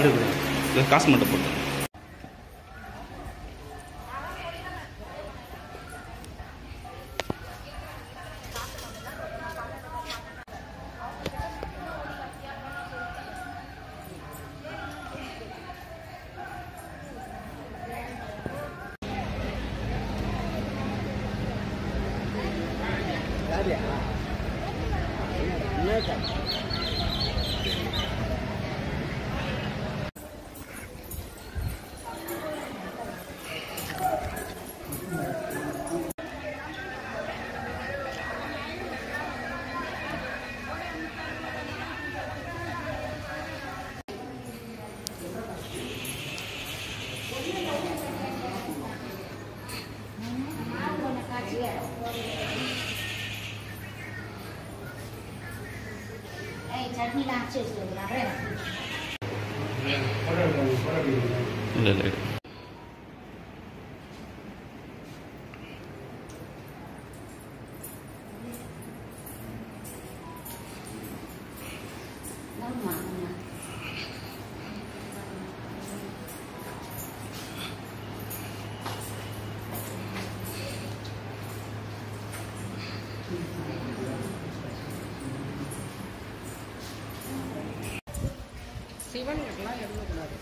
எடுக்கிறேன் இது காசு மட்டும் போட்டு சட்னிலாம் அரைச்சி வச்சுருக்காங்க இல்லை இல்லை ஆமாம் ஆமாம் சிவனுக்கெல்லாம் எழுதக்கூடாது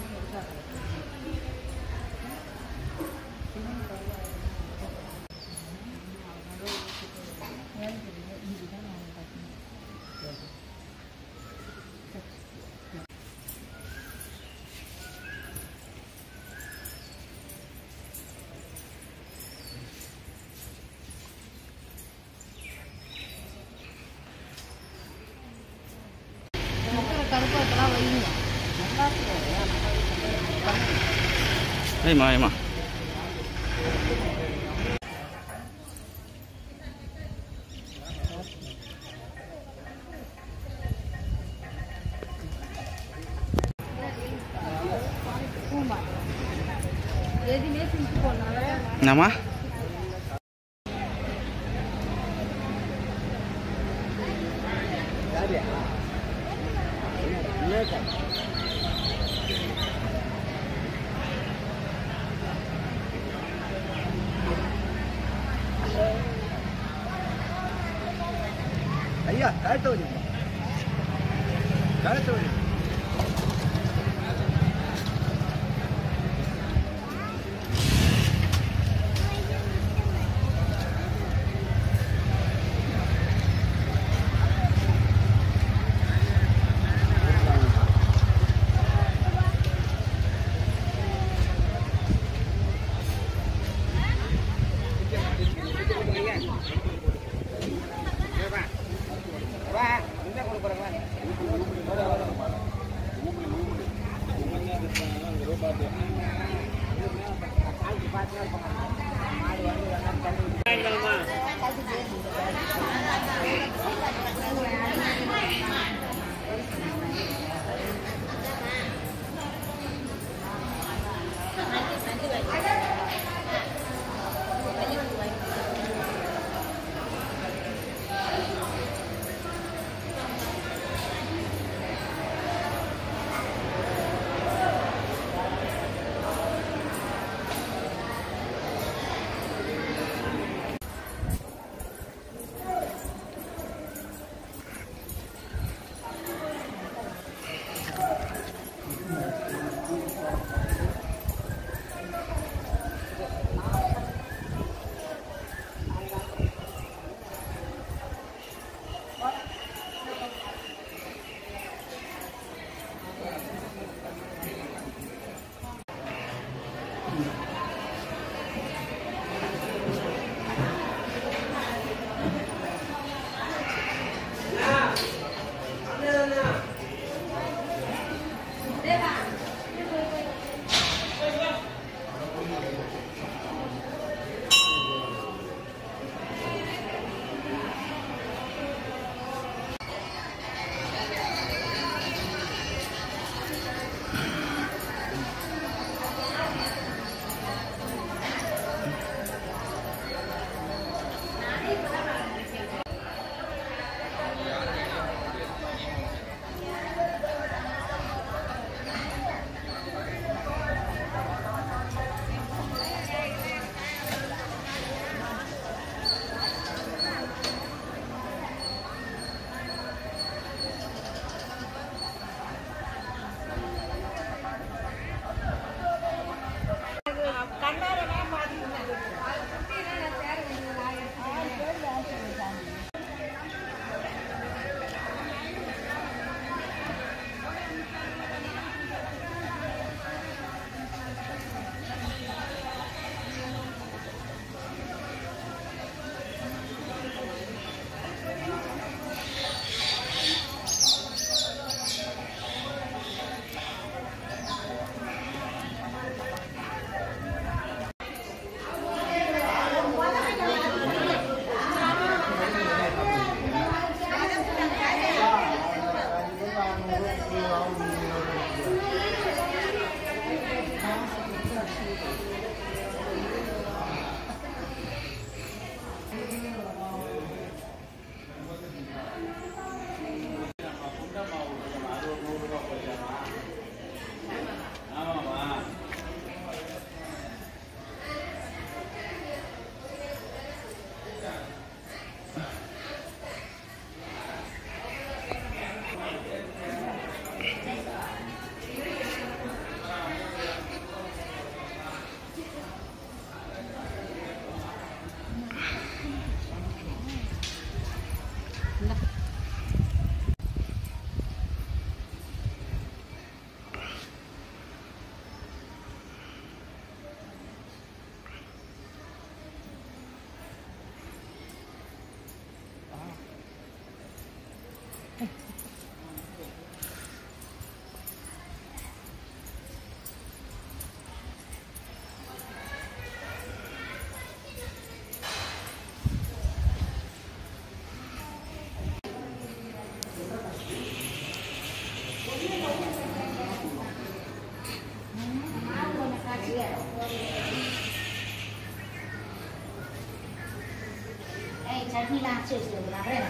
கருப்பத்தெல்லாம் வைங்க நல்லா ஏம்மா ஏம்மா பூமா எதுவுமே செஞ்சு போடலாம் என்னம்மா ஐயா கழுத்து வலி கழுத்து வலி ஆ சட்னிலாம் அரைச்சி வச்சுருக்கோம் அப்புறம்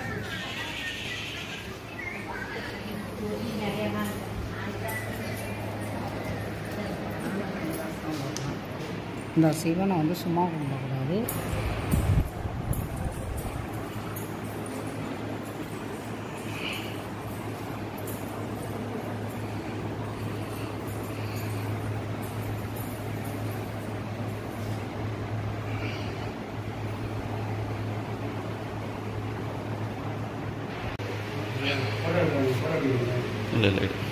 நிறைய நாள் இந்த சிவனை வந்து சும்மா கும்பிடக்கூடாது இல்லை இல்லை எடு.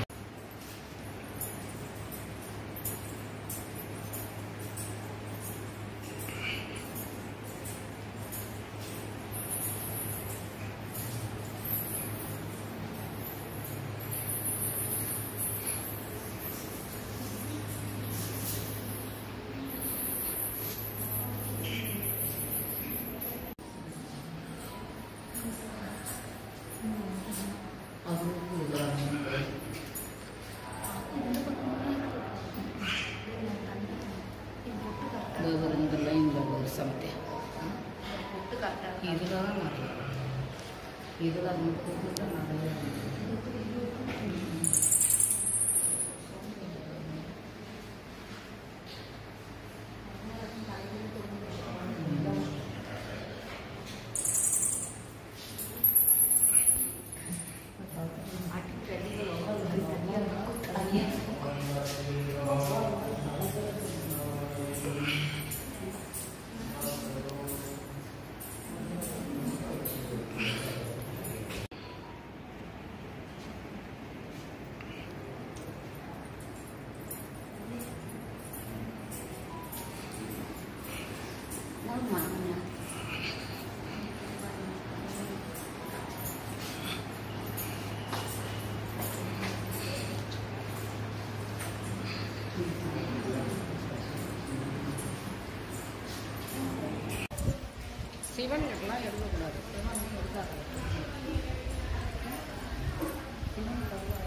இந்த ஒரு இந்த லைனில் ஒரு சமத்தேன் இதில் தான் நிறைய இதில் முப்பது தான் நிறைய ஆமாம் சிவன் கிட்டலாம் எழுதக்கூடாது சிவன் எழுதாது சிவன்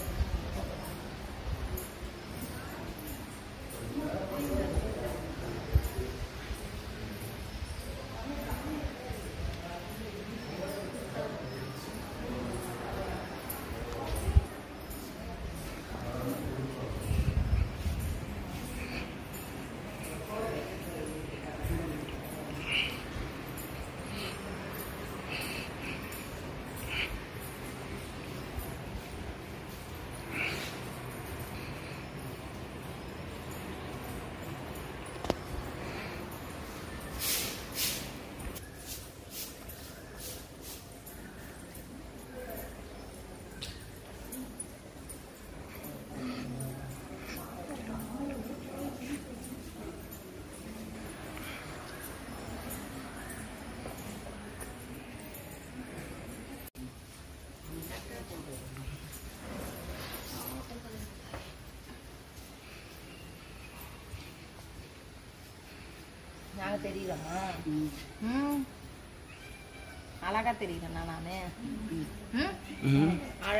நாங்கள் தெரியுறோமா ம். ம் அழகா தெரியுறேண்ணா நானு ம் ம் அழ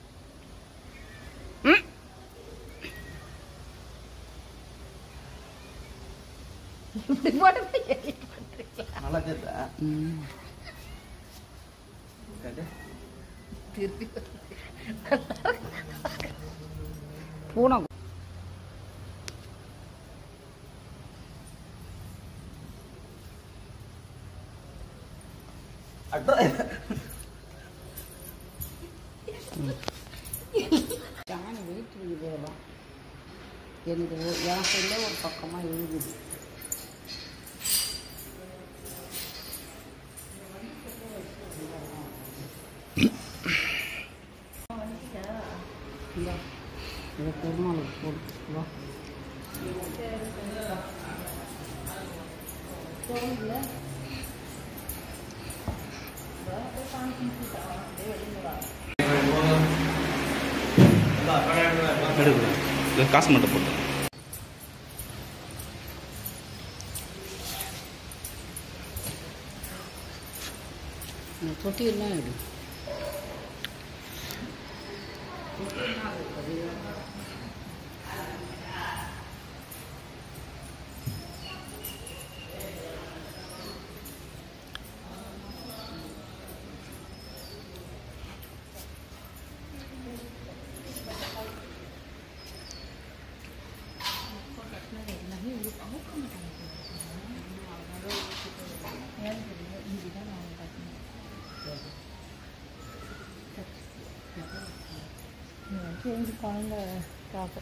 இப்படி போட்டு edit பண்றீங்களா? நல்லா கேட்டா ம். திருப்பி பூனை சாணி வெயிட் இருக்குதுலாம் எனக்கு ஒரு- என் சைடில் ஒரு பக்கமாக எழுதுது இந்தா, இதை பெருமாளுக்கு போட்டு வா எடுக்கல இல்லை காசு மட்டும் போட்டு இந்த தொட்டியெல்லாம் எடு குழந்தை காப்பு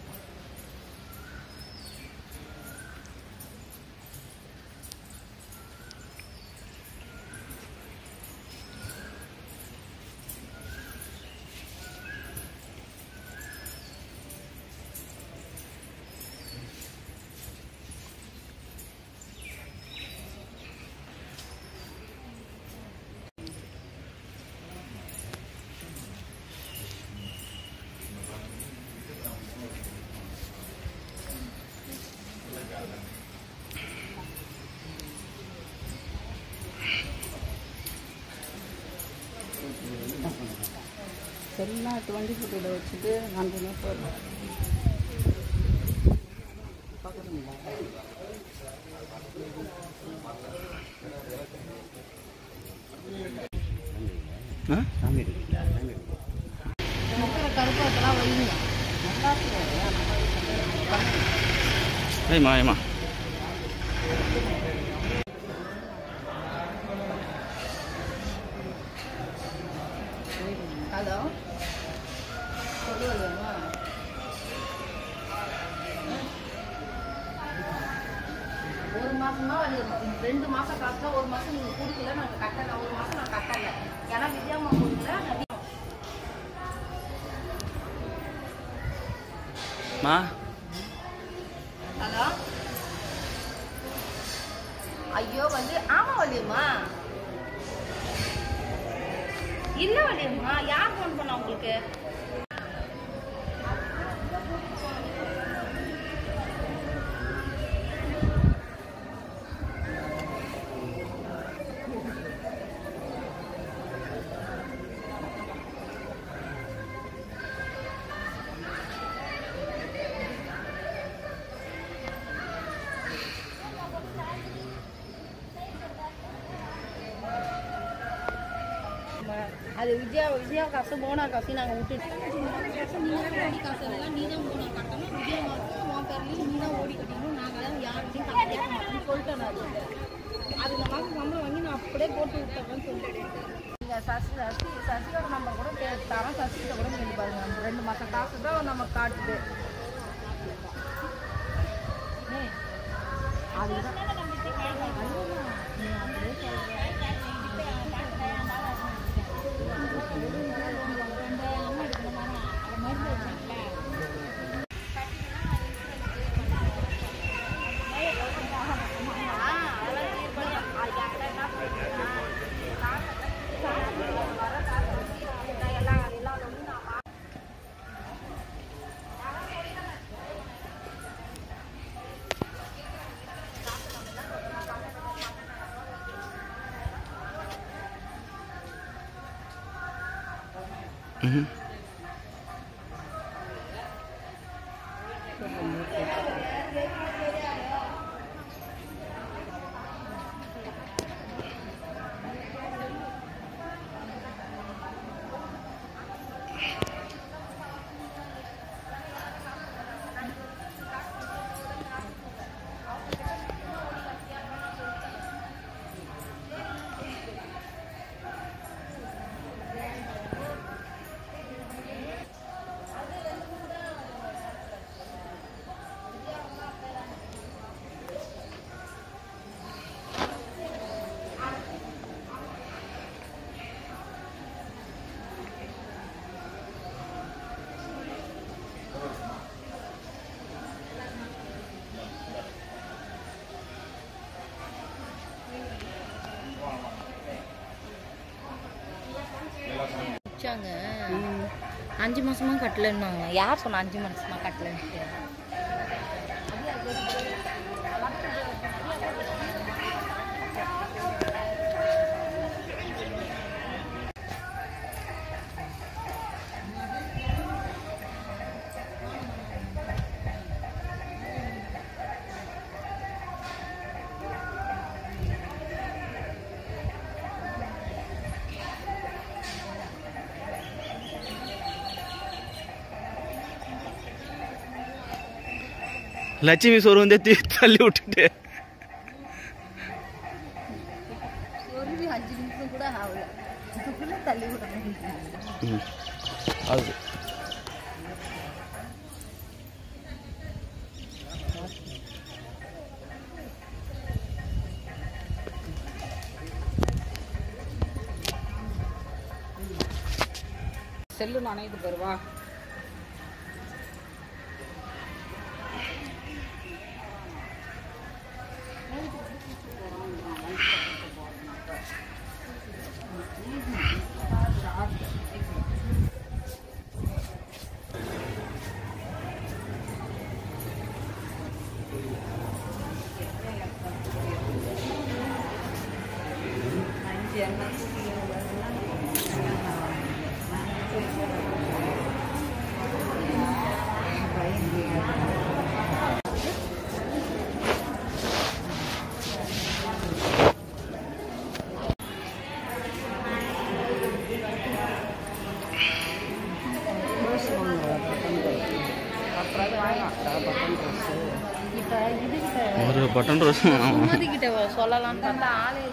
எல்லாம் எட்டு வண்டி போட்டு வச்சுட்டு கண்டினியூ போயிடும் பார்க்குறீங்களா ஆ இருக்கிற கருப்பத்தெல்லாம் வைங்க ஏய்மா ஏம்மா ஹலோ சொல்லுவேம்மா ஒரு மாசமா வலி இருக்கும். ரெண்டு மாசம் காசுல ஒரு மாசம் நீங்க கொடுக்கல நான் கட்டல ஒரு மாசம் நான் கட்டல ஏன்னா விஜயம்மா கொடுக்கல நான் வி- மா ஹலோ ஐயோ வள்ளி ஆமா வள்ளியம்மா இல்ல வள்ளியம்மா யார் ஃபோன் பண்ணா உங்களுக்கு அது விஜயா விஜயா காசு போனா காசு நாங்கள் விட்டுட்டு காசு எல்லாம் நீ தான் போனா கட்டணும் விஜயா மாசம் உன் பேர்லையும் நீ தான் ஓடி கட்டணும் நாங்கள் யார்கிட்டையும் காசு கேட்க மாட்டோம்னு சொல்லிட்டேன் நான் அது அது இந்த மாதம் சம்பளம் வாங்கி நான் அப்படியே போட்டு விட்டேன்னு சொல்லிட்டேன் நீங்கள் சசி சசி சசியோட நம்பர் கூட தே- தரோம் சசிகிட்ட கூட கேட்டு பாருங்க அந்த ரெண்டு மாதம் காசு தான் நம்ம காட்டுது ஏய், அதுதான் அதுதான் நீ அப்படியே சொல்ற ம் வச்சாங்க அஞ்சு மாசமா கட்டலன்னாங்க யார் சொன்னா அஞ்சு மாசமா கட்டலன்ட்டு லட்சுமி சோறு வந்து தூக்கி தள்ளி விட்டுட்டு ஒரு அஞ்சு நிமிஷம் கூட ஆகல இதுக்குள்ள தள்ளி விடணும் ம். அது செல்லு நனையுது பெருவா அப்புறம் வாங்கலாம் பட்டன் ட்ரெஸ்ஸு இப்போ இதுகிட்ட ஒரு பட்டன் ரோஸ் சுமதி கிட்ட சொல்லலாம்னு அந்த ஆளே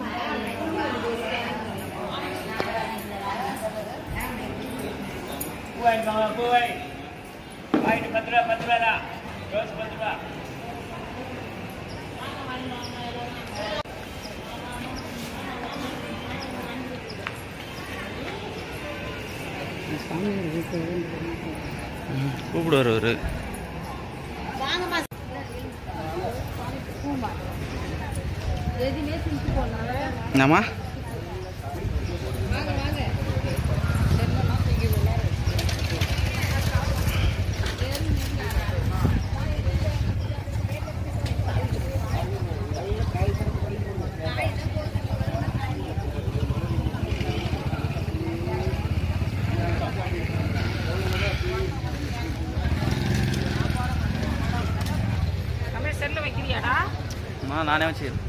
சாமி வீட்டு கூப்பிடுவார் அவரு வாங்கம்மா பூமா எதுவுமே செஞ்சு போனால என்னம்மா வாங்க வாங்க செல்லெல்லாம் தூக்கி உள்ளார செல்லு வைக்கிறியாடா அம்மா நானே வச்சுக்கிறேன்